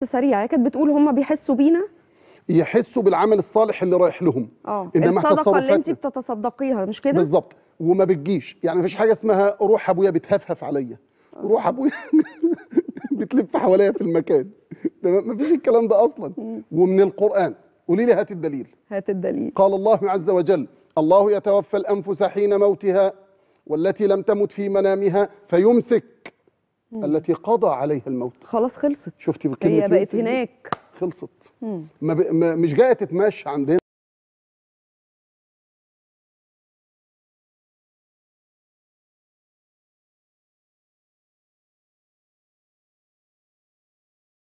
سريعه هي كانت بتقول هم بيحسوا بينا يحسوا بالعمل الصالح اللي رايح لهم اه إنما الصدقه اللي انت تصرفاتنا- بتتصدقيها مش كده بالظبط وما بتجيش يعني مفيش حاجه اسمها روح ابويا بتهفهف عليا روح ابويا بتلف حواليا في المكان تمام مفيش الكلام ده اصلا ومن القران قولي لي هات الدليل هات الدليل قال الله عز وجل الله يتوفى الانفس حين موتها والتي لم تمت في منامها فيمسك التي قضى عليها الموت خلاص خلصت شفتي بكلمه هي بقت يمسك دي؟ هناك خلصت ما ب... ما مش جايه تتمشى عندنا